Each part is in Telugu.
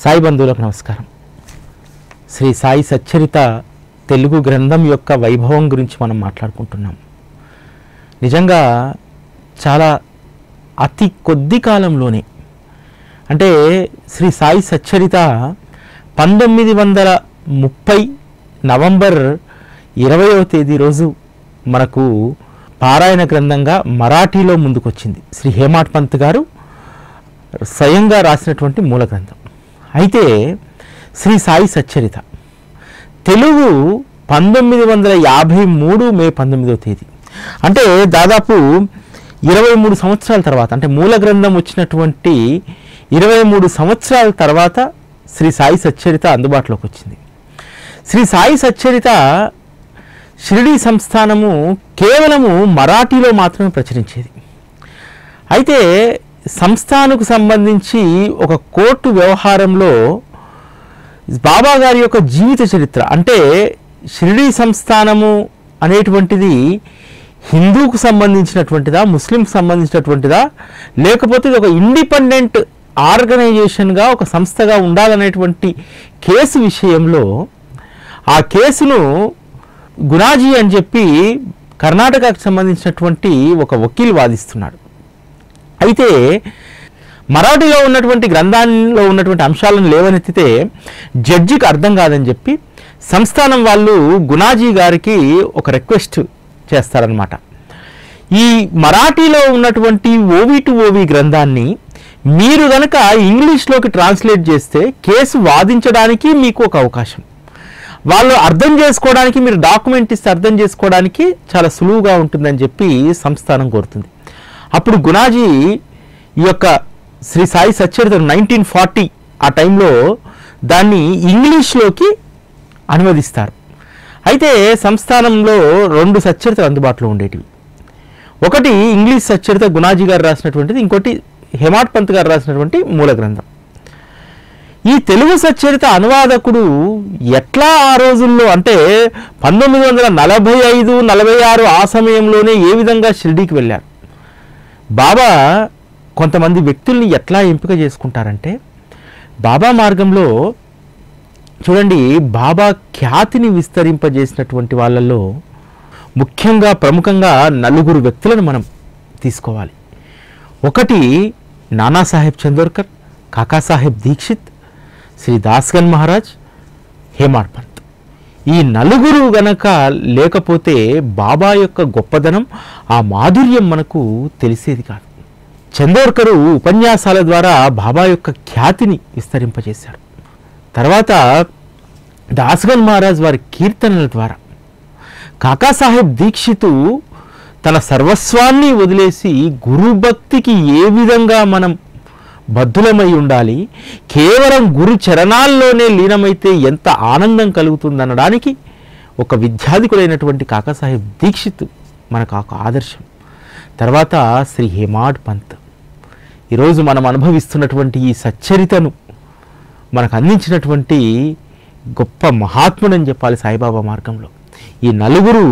సాయి బంధువులకు నమస్కారం శ్రీ సాయి సచ్చరిత తెలుగు గ్రంథం యొక్క వైభవం గురించి మనం మాట్లాడుకుంటున్నాం నిజంగా చాలా అతి కొద్ది కాలంలోనే అంటే శ్రీ సాయి సచ్చరిత పంతొమ్మిది వందల ముప్పై నవంబర్ ఇరవయవ తేదీ రోజు మనకు పారాయణ గ్రంథంగా మరాఠీలో ముందుకొచ్చింది శ్రీ హేమాడ్ పంత్ గారు స్వయంగా రాసినటువంటి మూల గ్రంథం అయితే శ్రీ సాయి సచ్చరిత తెలుగు పంతొమ్మిది వందల యాభై మూడు మే పంతొమ్మిదవ తేదీ అంటే దాదాపు ఇరవై మూడు సంవత్సరాల తర్వాత అంటే మూల గ్రంథం వచ్చినటువంటి ఇరవై మూడు సంవత్సరాల తర్వాత శ్రీ సాయి సచ్చరిత అందుబాటులోకి వచ్చింది శ్రీ సాయి సచ్చరిత షిరిడి సంస్థానము కేవలము మరాఠీలో మాత్రమే ప్రచురించేది అయితే సంస్థానకు సంబంధించి ఒక కోర్టు వ్యవహారంలో బాబా గారి యొక్క జీవిత చరిత్ర అంటే షిరిడి సంస్థానము అనేటువంటిది హిందూకు సంబంధించినటువంటిదా ముస్లింకు సంబంధించినటువంటిదా లేకపోతే ఇది ఒక ఇండిపెండెంట్ ఆర్గనైజేషన్గా ఒక సంస్థగా ఉండాలనేటువంటి కేసు విషయంలో ఆ కేసును గునాజీ అని చెప్పి కర్ణాటకకు సంబంధించినటువంటి ఒక వకీల్ వాదిస్తున్నాడు అయితే మరాఠీలో ఉన్నటువంటి గ్రంథాల్లో ఉన్నటువంటి అంశాలను లేవనెత్తితే జడ్జికి అర్థం కాదని చెప్పి సంస్థానం వాళ్ళు గునాజీ గారికి ఒక రిక్వెస్ట్ చేస్తారనమాట ఈ మరాఠీలో ఉన్నటువంటి ఓవి టు ఓవి గ్రంథాన్ని మీరు గనక ఇంగ్లీష్లోకి ట్రాన్స్లేట్ చేస్తే కేసు వాదించడానికి మీకు ఒక అవకాశం వాళ్ళు అర్థం చేసుకోవడానికి మీరు డాక్యుమెంట్ ఇస్తే అర్థం చేసుకోవడానికి చాలా సులువుగా ఉంటుందని చెప్పి సంస్థానం కోరుతుంది అప్పుడు గునాజీ ఈ యొక్క శ్రీ సాయి సచ్చరిత నైన్టీన్ ఫార్టీ ఆ టైంలో దాన్ని ఇంగ్లీష్లోకి అనువదిస్తారు అయితే సంస్థానంలో రెండు సచ్చరితలు అందుబాటులో ఉండేటివి ఒకటి ఇంగ్లీష్ సచ్చరిత గునాజీ గారు రాసినటువంటిది ఇంకోటి హేమాడ్ పంత్ గారు రాసినటువంటి మూల గ్రంథం ఈ తెలుగు సచ్చరిత అనువాదకుడు ఎట్లా ఆ రోజుల్లో అంటే పంతొమ్మిది వందల నలభై ఐదు నలభై ఆరు ఆ సమయంలోనే ఏ విధంగా షిరిడీకి వెళ్ళారు బాబా కొంతమంది వ్యక్తుల్ని ఎట్లా ఎంపిక చేసుకుంటారంటే బాబా మార్గంలో చూడండి బాబా ఖ్యాతిని విస్తరింపజేసినటువంటి వాళ్ళల్లో ముఖ్యంగా ప్రముఖంగా నలుగురు వ్యక్తులను మనం తీసుకోవాలి ఒకటి నానాసాహెబ్ చందోర్కర్ కాకాసాహెబ్ దీక్షిత్ శ్రీ దాస్గన్ మహారాజ్ హేమాడ్ పంత్ ఈ నలుగురు గనక లేకపోతే బాబా యొక్క గొప్పదనం ఆ మాధుర్యం మనకు తెలిసేది కాదు చందోర్కరు ఉపన్యాసాల ద్వారా బాబా యొక్క ఖ్యాతిని విస్తరింపజేశారు తర్వాత దాస్గన్ మహారాజ్ వారి కీర్తనల ద్వారా కాకాసాహెబ్ దీక్షితు తన సర్వస్వాన్ని వదిలేసి గురుభక్తికి ఏ విధంగా మనం బద్ధులమై ఉండాలి కేవలం గురు చరణాల్లోనే లీనమైతే ఎంత ఆనందం కలుగుతుందనడానికి ఒక విద్యాధికుడైనటువంటి కాకాసాహెబ్ దీక్షిత్ మనకు ఒక ఆదర్శం తర్వాత శ్రీ హేమాడ్ పంత్ ఈరోజు మనం అనుభవిస్తున్నటువంటి ఈ సచ్చరితను మనకు అందించినటువంటి గొప్ప మహాత్ముడని చెప్పాలి సాయిబాబా మార్గంలో ఈ నలుగురు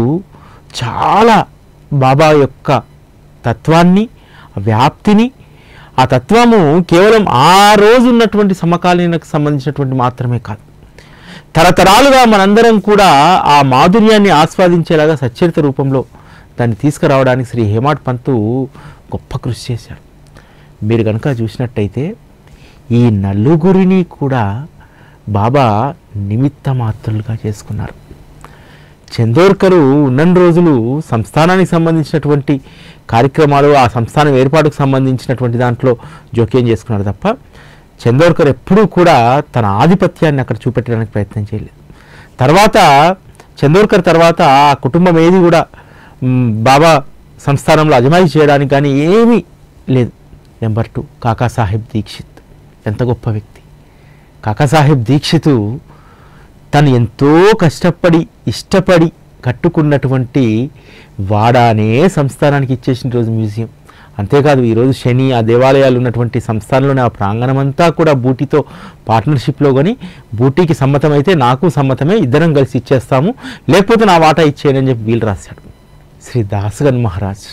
చాలా బాబా యొక్క తత్వాన్ని వ్యాప్తిని ఆ తత్వము కేవలం ఆ రోజు ఉన్నటువంటి సమకాలీనకు సంబంధించినటువంటి మాత్రమే కాదు తరతరాలుగా మనందరం కూడా ఆ మాధుర్యాన్ని ఆస్వాదించేలాగా సచ్చరిత రూపంలో దాన్ని తీసుకురావడానికి శ్రీ హేమాడ్ పంతు గొప్ప కృషి చేశాడు మీరు కనుక చూసినట్టయితే ఈ నలుగురిని కూడా బాబా నిమిత్త మాత్రులుగా చేసుకున్నారు చందోర్కరు ఉన్న రోజులు సంస్థానానికి సంబంధించినటువంటి కార్యక్రమాలు ఆ సంస్థానం ఏర్పాటుకు సంబంధించినటువంటి దాంట్లో జోక్యం చేసుకున్నారు తప్ప చందోర్కర్ ఎప్పుడూ కూడా తన ఆధిపత్యాన్ని అక్కడ చూపెట్టడానికి ప్రయత్నం చేయలేదు తర్వాత చందోర్కర్ తర్వాత ఆ కుటుంబం ఏది కూడా మ్, బాబా సంస్థానంలో అజమాయి చేయడానికి కానీ ఏమీ లేదు నెంబర్ టూ కాకాసాహెబ్ దీక్షిత్ ఎంత గొప్ప వ్యక్తి కాకాసాహెబ్ దీక్షితు తను ఎంతో కష్టపడి ఇష్టపడి కట్టుకున్నటువంటి వాడానే సంస్థానానికి ఇచ్చేసిన రోజు మ్యూజియం అంతేకాదు ఈరోజు శని ఆ దేవాలయాలు ఉన్నటువంటి సంస్థానంలోనే ఆ ప్రాంగణం అంతా కూడా బూటీతో పార్ట్నర్షిప్లో కానీ బూటీకి సమ్మతమైతే నాకు సమ్మతమే ఇద్దరం కలిసి ఇచ్చేస్తాము లేకపోతే నా వాటా ఇచ్చేయనని చెప్పి వీలు రాశాడు శ్రీ దాసగన్ మహారాజ్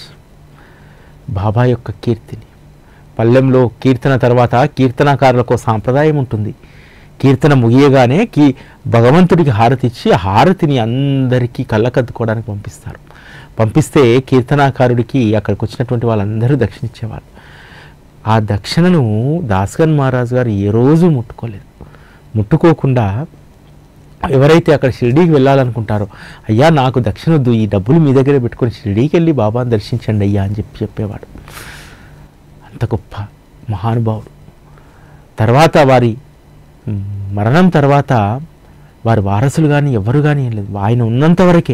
బాబా యొక్క కీర్తిని పల్లెంలో కీర్తన తర్వాత కీర్తనాకారులకు ఒక సాంప్రదాయం ఉంటుంది కీర్తన ముగియగానే కీ భగవంతుడికి హారతి ఇచ్చి ఆ హారతిని అందరికీ కళ్ళకద్దుకోవడానికి పంపిస్తారు పంపిస్తే కీర్తనాకారుడికి అక్కడికి వచ్చినటువంటి వాళ్ళందరూ దక్షిణ ఇచ్చేవాళ్ళు ఆ దక్షిణను దాస్గన్ మహారాజు గారు ఏ రోజు ముట్టుకోలేదు ముట్టుకోకుండా ఎవరైతే అక్కడ షిరిడీకి వెళ్ళాలనుకుంటారో అయ్యా నాకు దక్షిణ వద్దు ఈ డబ్బులు మీ దగ్గరే పెట్టుకొని షిరిడీకి వెళ్ళి బాబాని దర్శించండి అయ్యా అని చెప్పి చెప్పేవాడు అంత గొప్ప మహానుభావుడు తర్వాత వారి మ్, మరణం తర్వాత వారి వారసులు కానీ ఎవరు కానీ ఏం లేదు ఆయన ఉన్నంత వరకే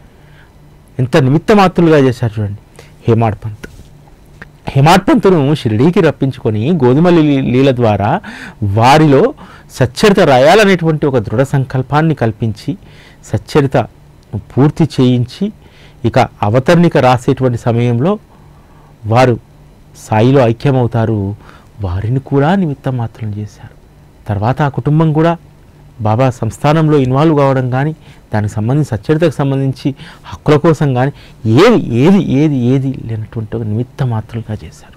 ఎంత నిమిత్త మాత్రులుగా చేశారు చూడండి హేమాడ్ పంత్ హేమాడ్ పంతును షిరిడీకి రప్పించుకొని గోధుమ లీ- లీల ద్వారా వారిలో సచ్చరిత రాయాలనేటువంటి ఒక దృఢ సంకల్పాన్ని కల్పించి సచ్చరిత పూర్తి చేయించి ఇక అవతరణిక రాసేటువంటి సమయంలో వారు సాయిలో ఐక్యమవుతారు వారిని కూడా నిమిత్త మాత్రం చేశారు తర్వాత ఆ కుటుంబం కూడా బాబా సంస్థానంలో ఇన్వాల్వ్ కావడం కానీ దానికి సంబంధించి సచ్చరితకు సంబంధించి హక్కుల కోసం కానీ ఏది ఏది ఏది ఏది లేనటువంటి ఒక నిమిత్త మాత్రలుగా చేశారు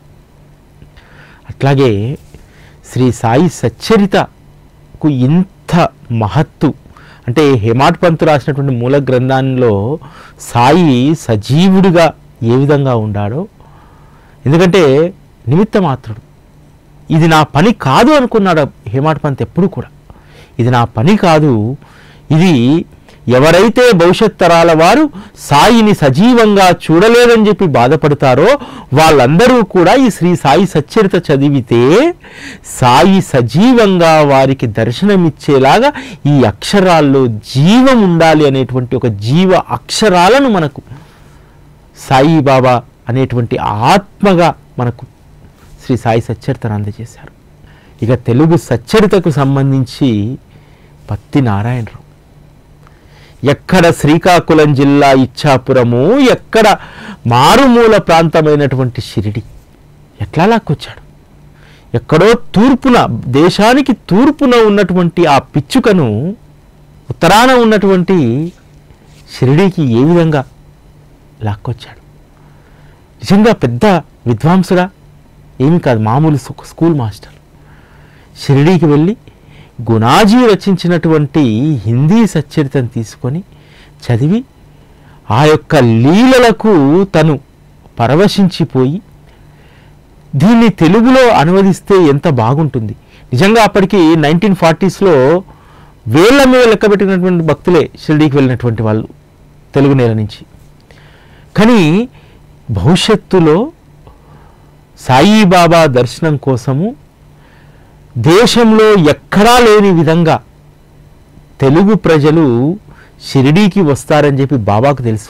అట్లాగే శ్రీ సాయి సచ్చరితకు ఇంత మహత్తు అంటే హేమాడ్ పంతు రాసినటువంటి మూల గ్రంథాల్లో సాయి సజీవుడిగా ఏ విధంగా ఉండాడో ఎందుకంటే నిమిత్త మాత్రుడు ఇది నా పని కాదు అనుకున్నాడు హేమాడ్ పంత్ ఎప్పుడు కూడా ఇది నా పని కాదు ఇది ఎవరైతే భవిష్యత్ తరాల వారు సాయిని సజీవంగా చూడలేదని చెప్పి బాధపడతారో వాళ్ళందరూ కూడా ఈ శ్రీ సాయి సచ్చరిత చదివితే సాయి సజీవంగా వారికి దర్శనమిచ్చేలాగా ఈ అక్షరాల్లో జీవం ఉండాలి అనేటువంటి ఒక జీవ అక్షరాలను మనకు సాయిబాబా అనేటువంటి ఆత్మగా మనకు శ్రీ సాయి సచ్చరితను అందజేశారు ఇక తెలుగు సచ్చరితకు సంబంధించి పత్తి నారాయణరావు ఎక్కడ శ్రీకాకుళం జిల్లా ఇచ్చాపురము ఎక్కడ మారుమూల ప్రాంతమైనటువంటి షిరిడి ఎట్లా లాక్కొచ్చాడు ఎక్కడో తూర్పున దేశానికి తూర్పున ఉన్నటువంటి ఆ పిచ్చుకను ఉత్తరాన ఉన్నటువంటి షిరిడీకి ఏ విధంగా లాక్కొచ్చాడు నిజంగా పెద్ద విద్వాంసుడా ఏమి కాదు మామూలు సు- స్కూల్ మాస్టర్ షిరిడీకి వెళ్ళి గుణాజీ రచించినటువంటి హిందీ సచ్చరితను తీసుకొని చదివి ఆ యొక్క లీలలకు తను పరవశించిపోయి దీన్ని తెలుగులో అనువదిస్తే ఎంత బాగుంటుంది నిజంగా అప్పటికి నైన్టీన్ ఫార్టీస్లో వేళ్ల మీద లెక్కబెట్టినటువంటి భక్తులే షిరిడీకి వెళ్ళినటువంటి వాళ్ళు తెలుగు నేల నుంచి కానీ భవిష్యత్తులో సాయిబాబా దర్శనం కోసము దేశంలో ఎక్కడా లేని విధంగా తెలుగు ప్రజలు షిరిడీకి వస్తారని చెప్పి బాబాకు తెలుసు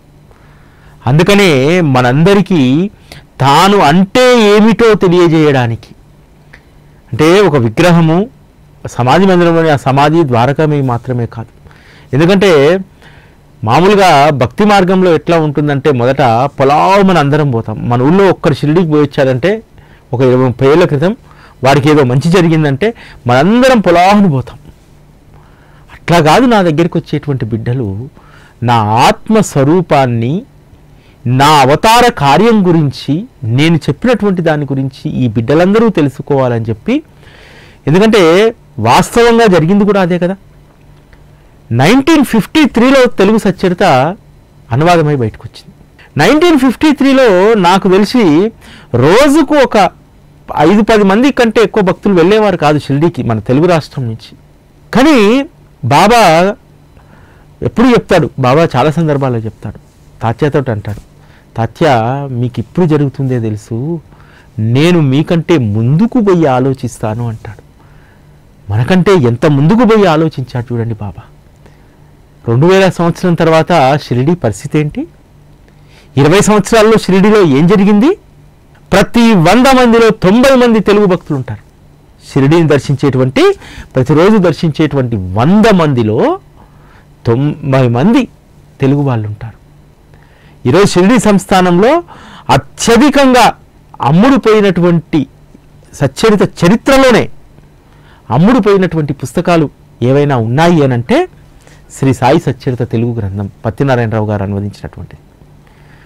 అందుకనే మనందరికీ తాను అంటే ఏమిటో తెలియజేయడానికి అంటే ఒక విగ్రహము సమాధి మందిరంలోని ఆ సమాధి ద్వారకమే మాత్రమే కాదు ఎందుకంటే మామూలుగా భక్తి మార్గంలో ఎట్లా ఉంటుందంటే మొదట పొలావు మన అందరం పోతాం మన ఊళ్ళో ఒక్కరు షిరిడీకి పోయి వచ్చారంటే ఒక ఇరవై ముప్పై ఏళ్ళ క్రితం వారికి ఏదో మంచి జరిగిందంటే మనందరం పొలాహుని పోతాం అట్లా కాదు నా దగ్గరికి వచ్చేటువంటి బిడ్డలు నా ఆత్మ స్వరూపాన్ని నా అవతార కార్యం గురించి నేను చెప్పినటువంటి దాని గురించి ఈ బిడ్డలందరూ తెలుసుకోవాలని చెప్పి ఎందుకంటే వాస్తవంగా జరిగింది కూడా అదే కదా నైన్టీన్ ఫిఫ్టీ త్రీలో తెలుగు సచ్చరిత అనువాదమై బయటకు వచ్చింది నైన్టీన్ ఫిఫ్టీ త్రీలో నాకు తెలిసి రోజుకు ఒక ఐదు పది మంది కంటే ఎక్కువ భక్తులు వెళ్ళేవారు కాదు షిరిడీకి మన తెలుగు రాష్ట్రం నుంచి కానీ బాబా ఎప్పుడు చెప్తాడు బాబా చాలా సందర్భాల్లో చెప్తాడు తాత్యతో అంటాడు తాత్య మీకు ఇప్పుడు జరుగుతుందే తెలుసు నేను మీకంటే ముందుకు పోయి ఆలోచిస్తాను అంటాడు మనకంటే ఎంత ముందుకు పోయి ఆలోచించాడు చూడండి బాబా రెండు వేల సంవత్సరం తర్వాత షిరిడి పరిస్థితి ఏంటి ఇరవై సంవత్సరాల్లో షిరిడిలో ఏం జరిగింది ప్రతి వంద మందిలో తొంభై మంది తెలుగు భక్తులు ఉంటారు షిరిడిని దర్శించేటువంటి ప్రతిరోజు దర్శించేటువంటి వంద మందిలో తొంభై మంది తెలుగు వాళ్ళు ఉంటారు ఈరోజు షిరిడి సంస్థానంలో అత్యధికంగా అమ్ముడుపోయినటువంటి సచ్చరిత చరిత్రలోనే అమ్ముడుపోయినటువంటి పుస్తకాలు ఏవైనా ఉన్నాయి అనంటే శ్రీ సాయి సచ్చరిత తెలుగు గ్రంథం పత్తినారాయణరావు గారు అనువదించినటువంటిది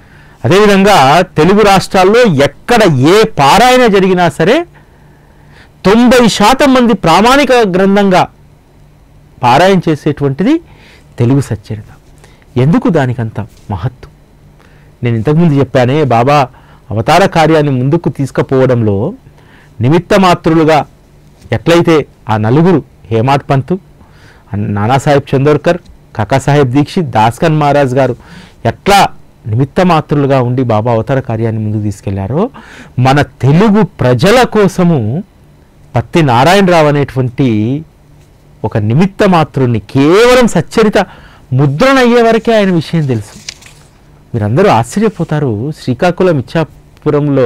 అదేవిధంగా తెలుగు రాష్ట్రాల్లో ఎక్కడ ఏ పారాయణ జరిగినా సరే తొంభై శాతం మంది ప్రామాణిక గ్రంథంగా పారాయణ చేసేటువంటిది తెలుగు సచ్చరిత ఎందుకు దానికంత మహత్తు నేను ఇంతకుముందు చెప్పానే బాబా అవతార కార్యాన్ని ముందుకు తీసుకుపోవడంలో నిమిత్త మాత్రులుగా ఎట్లయితే ఆ నలుగురు హేమాడ్ పంతు నానాసాహెబ్ చందోర్కర్ కాకాసాహెబ్ దీక్షిత్ దాస్కన్ మహారాజ్ గారు ఎట్లా నిమిత్త మాత్రులుగా ఉండి బాబా అవతార కార్యాన్ని ముందుకు తీసుకెళ్లారో మన తెలుగు ప్రజల కోసము పత్తి నారాయణరావు అనేటువంటి ఒక నిమిత్త మాత్రుణ్ణి కేవలం సచ్చరిత ముద్రణ అయ్యే వరకే ఆయన విషయం తెలుసు మీరందరూ ఆశ్చర్యపోతారు శ్రీకాకుళం ఇచ్చాపురంలో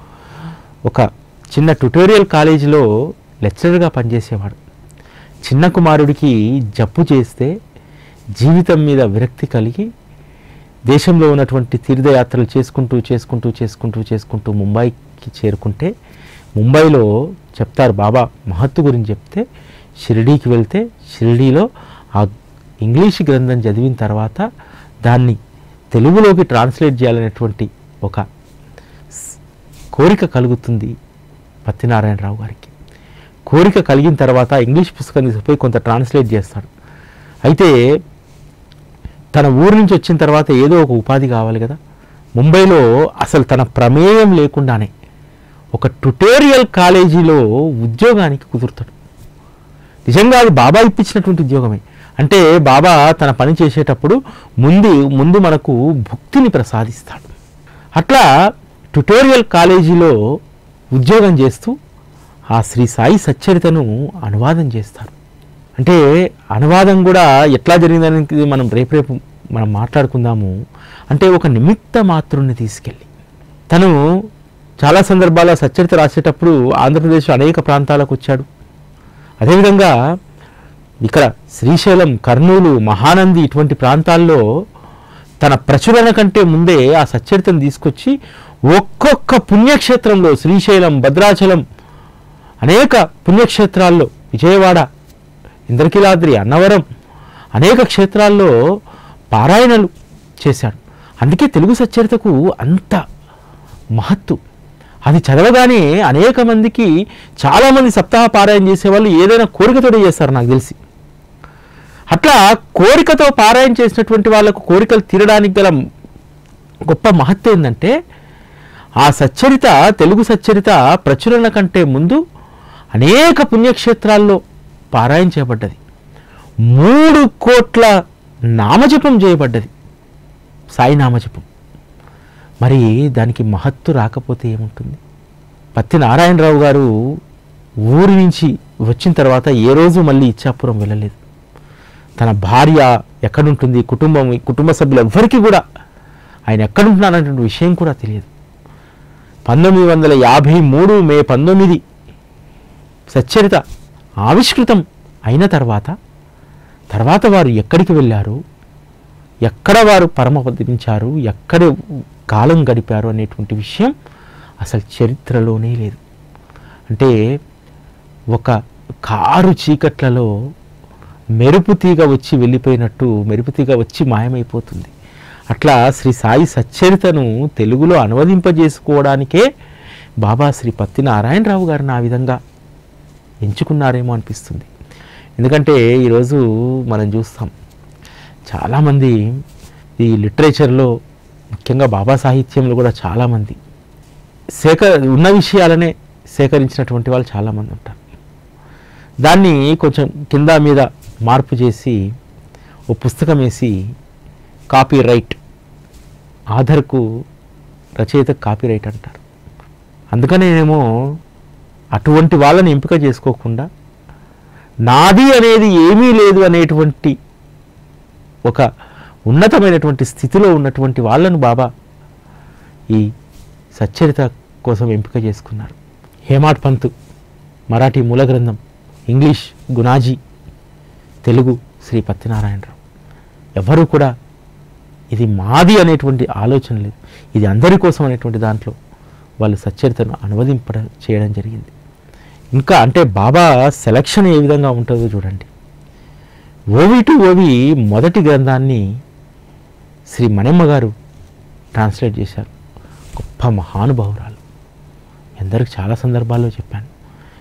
ఒక చిన్న ట్యుటోరియల్ కాలేజీలో లెక్చరర్గా పనిచేసేవాడు చిన్న కుమారుడికి జబ్బు చేస్తే జీవితం మీద విరక్తి కలిగి దేశంలో ఉన్నటువంటి తీర్థయాత్రలు చేసుకుంటూ చేసుకుంటూ చేసుకుంటూ చేసుకుంటూ ముంబైకి చేరుకుంటే ముంబైలో చెప్తారు బాబా మహత్తు గురించి చెప్తే షిరిడీకి వెళ్తే షిరిడీలో ఆ ఇంగ్లీష్ గ్రంథం చదివిన తర్వాత దాన్ని తెలుగులోకి ట్రాన్స్లేట్ చేయాలనేటువంటి ఒక స్- కోరిక కలుగుతుంది పత్తినారాయణరావు గారికి కోరిక కలిగిన తర్వాత ఇంగ్లీష్ పుస్తకం తీసుకుపోయి కొంత ట్రాన్స్లేట్ చేస్తాడు అయితే తన ఊరు నుంచి వచ్చిన తర్వాత ఏదో ఒక ఉపాధి కావాలి కదా ముంబైలో అసలు తన ప్రమేయం లేకుండానే ఒక ట్యుటోరియల్ కాలేజీలో ఉద్యోగానికి కుదురుతాడు నిజంగా అది బాబా ఇప్పించినటువంటి ఉద్యోగమే అంటే బాబా తన పని చేసేటప్పుడు ముందు ముందు మనకు భుక్తిని ప్రసాదిస్తాడు అట్లా ట్యుటోరియల్ కాలేజీలో ఉద్యోగం చేస్తూ ఆ శ్రీ సాయి సచ్చరితను అనువాదం చేస్తారు అంటే అనువాదం కూడా ఎట్లా జరిగిందని మనం రేపు రేపు మనం మాట్లాడుకుందాము అంటే ఒక నిమిత్త మాత్రుణ్ణి తీసుకెళ్ళి తను చాలా సందర్భాల్లో సచ్చరిత రాసేటప్పుడు ఆంధ్రప్రదేశ్ అనేక ప్రాంతాలకు వచ్చాడు అదేవిధంగా ఇక్కడ శ్రీశైలం కర్నూలు మహానంది ఇటువంటి ప్రాంతాల్లో తన ప్రచురణ కంటే ముందే ఆ సచ్చరితను తీసుకొచ్చి ఒక్కొక్క పుణ్యక్షేత్రంలో శ్రీశైలం భద్రాచలం అనేక పుణ్యక్షేత్రాల్లో విజయవాడ ఇంద్రకీలాద్రి అన్నవరం అనేక క్షేత్రాల్లో పారాయణలు చేశాడు అందుకే తెలుగు సచ్చరితకు అంత మహత్తు అది చదవగానే అనేక మందికి చాలామంది సప్తాహ పారాయణ చేసేవాళ్ళు ఏదైనా కోరికతోనే చేస్తారు నాకు తెలిసి అట్లా కోరికతో పారాయణ చేసినటువంటి వాళ్ళకు కోరికలు తీరడానికి గల గొప్ప మహత్త ఏంటంటే ఆ సచ్చరిత తెలుగు సచ్చరిత ప్రచురణ కంటే ముందు అనేక పుణ్యక్షేత్రాల్లో పారాయణ చేయబడ్డది మూడు కోట్ల నామజపం చేయబడ్డది సాయి నామజపం మరి దానికి మహత్తు రాకపోతే ఏముంటుంది పత్తి నారాయణరావు గారు ఊరి నుంచి వచ్చిన తర్వాత ఏ రోజు మళ్ళీ ఇచ్చాపురం వెళ్ళలేదు తన భార్య ఎక్కడుంటుంది కుటుంబం కుటుంబ సభ్యులు ఎవ్వరికీ కూడా ఆయన ఎక్కడుంటున్నారనేటువంటి విషయం కూడా తెలియదు పంతొమ్మిది వందల యాభై మూడు మే పంతొమ్మిది సచ్చరిత ఆవిష్కృతం అయిన తర్వాత తర్వాత వారు ఎక్కడికి వెళ్ళారు ఎక్కడ వారు పరమపదించారు ఎక్కడ కాలం గడిపారు అనేటువంటి విషయం అసలు చరిత్రలోనే లేదు అంటే ఒక కారు చీకట్లలో మెరుపు తీగ వచ్చి వెళ్ళిపోయినట్టు మెరుపు తీగ వచ్చి మాయమైపోతుంది అట్లా శ్రీ సాయి సచ్చరితను తెలుగులో అనువదింపజేసుకోవడానికే బాబా శ్రీ పత్తి నారాయణరావు గారిని ఆ విధంగా ఎంచుకున్నారేమో అనిపిస్తుంది ఎందుకంటే ఈరోజు మనం చూస్తాం చాలామంది ఈ లిటరేచర్లో ముఖ్యంగా బాబా సాహిత్యంలో కూడా చాలామంది సేక ఉన్న విషయాలనే సేకరించినటువంటి వాళ్ళు చాలామంది ఉంటారు దాన్ని కొంచెం కింద మీద మార్పు చేసి ఓ పుస్తకం వేసి కాపీ రైట్ ఆధర్కు రచయిత కాపీ రైట్ అంటారు అందుకనేనేమో అటువంటి వాళ్ళని ఎంపిక చేసుకోకుండా నాది అనేది ఏమీ లేదు అనేటువంటి ఒక ఉన్నతమైనటువంటి స్థితిలో ఉన్నటువంటి వాళ్ళను బాబా ఈ సచ్చరిత కోసం ఎంపిక చేసుకున్నారు హేమాడ్ పంత్ మరాఠీ మూల గ్రంథం ఇంగ్లీష్ గునాజీ తెలుగు శ్రీ పత్తినారాయణరావు ఎవరు కూడా ఇది మాది అనేటువంటి ఆలోచన లేదు ఇది అందరి కోసం అనేటువంటి దాంట్లో వాళ్ళు సచ్చరితను అనువదింపడం చేయడం జరిగింది ఇంకా అంటే బాబా సెలక్షన్ ఏ విధంగా ఉంటుందో చూడండి ఓవి టు ఓవి మొదటి గ్రంథాన్ని శ్రీ మణిమ్మ గారు ట్రాన్స్లేట్ చేశారు గొప్ప మహానుభావురాలు ఎందరికి చాలా సందర్భాల్లో చెప్పాను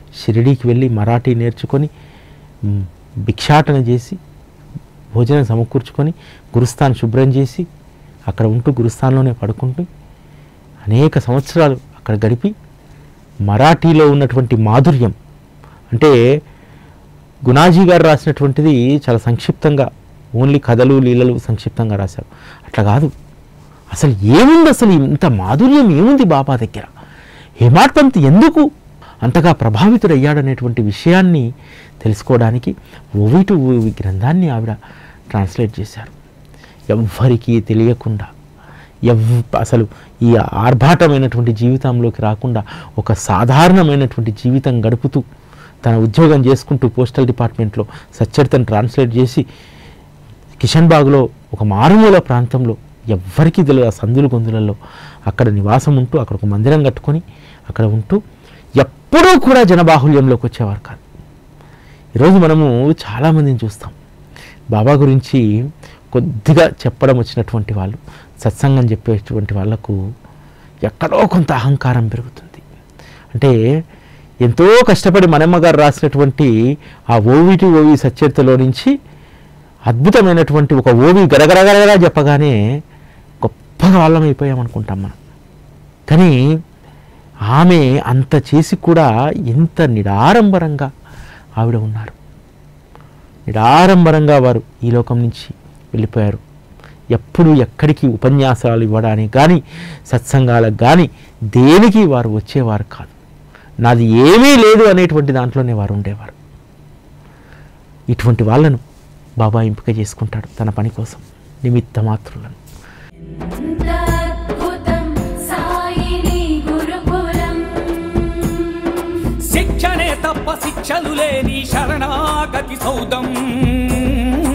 షిరిడీకి వెళ్ళి మరాఠీ నేర్చుకొని మ్, భిక్షాటన చేసి భోజనం సమకూర్చుకొని గురుస్థాన్ శుభ్రం చేసి అక్కడ ఉంటూ గురుస్థాన్లోనే పడుకుంటూ అనేక సంవత్సరాలు అక్కడ గడిపి మరాఠీలో ఉన్నటువంటి మాధుర్యం అంటే గుణాజీ గారు రాసినటువంటిది చాలా సంక్షిప్తంగా ఓన్లీ కథలు లీలలు సంక్షిప్తంగా రాశారు అట్లా కాదు అసలు ఏముంది అసలు ఇంత మాధుర్యం ఏముంది బాబా దగ్గర హేమాడ్పంత్ ఎందుకు అంతగా ప్రభావితుడయ్యాడనేటువంటి విషయాన్ని తెలుసుకోవడానికి ఓవి టు ఓవి గ్రంథాన్ని ఆవిడ ట్రాన్స్లేట్ చేశారు ఎవ్వరికీ తెలియకుండా ఎవ్ అసలు ఈ ఆర్భాటమైనటువంటి జీవితంలోకి రాకుండా ఒక సాధారణమైనటువంటి జీవితం గడుపుతూ తన ఉద్యోగం చేసుకుంటూ పోస్టల్ డిపార్ట్మెంట్లో సచ్చరితను ట్రాన్స్లేట్ చేసి కిషన్ బాగ్లో ఒక మారుమూల ప్రాంతంలో ఎవ్వరికీ తెలియదు ఆ సందులు గొంతులలో అక్కడ నివాసం ఉంటూ అక్కడ ఒక మందిరం కట్టుకొని అక్కడ ఉంటూ ఎప్పుడూ కూడా జనబాహుల్యంలోకి వచ్చేవారు కాదు ఈరోజు మనము చాలామందిని చూస్తాం బాబా గురించి కొద్దిగా చెప్పడం వచ్చినటువంటి వాళ్ళు సత్సంగం చెప్పేటువంటి వాళ్ళకు ఎక్కడో కొంత అహంకారం పెరుగుతుంది అంటే ఎంతో కష్టపడి మనమ్మ గారు రాసినటువంటి ఆ ఓవిటి ఓవి సచరితలో నుంచి అద్భుతమైనటువంటి ఒక ఓవి గరగరగరగా చెప్పగానే గొప్పగా వాళ్ళం అయిపోయామనుకుంటాం మనం కానీ ఆమె అంత చేసి కూడా ఎంత నిడారంబరంగా ఆవిడ ఉన్నారు నిడారంబరంగా వారు ఈ లోకం నుంచి వెళ్ళిపోయారు ఎప్పుడు ఎక్కడికి ఉపన్యాసాలు ఇవ్వడానికి కానీ సత్సంగాలకు కానీ దేనికి వారు వచ్చేవారు కాదు నాది ఏమీ లేదు అనేటువంటి దాంట్లోనే వారు ఉండేవారు ఇటువంటి వాళ్ళను బాబా ఎంపిక చేసుకుంటాడు తన పని కోసం నిమిత్త మాత్రులను అద్భుతం సాయిని గురుకులం శిక్షణే తప్ప శిక్షలు లేని శరణాగతి సౌదం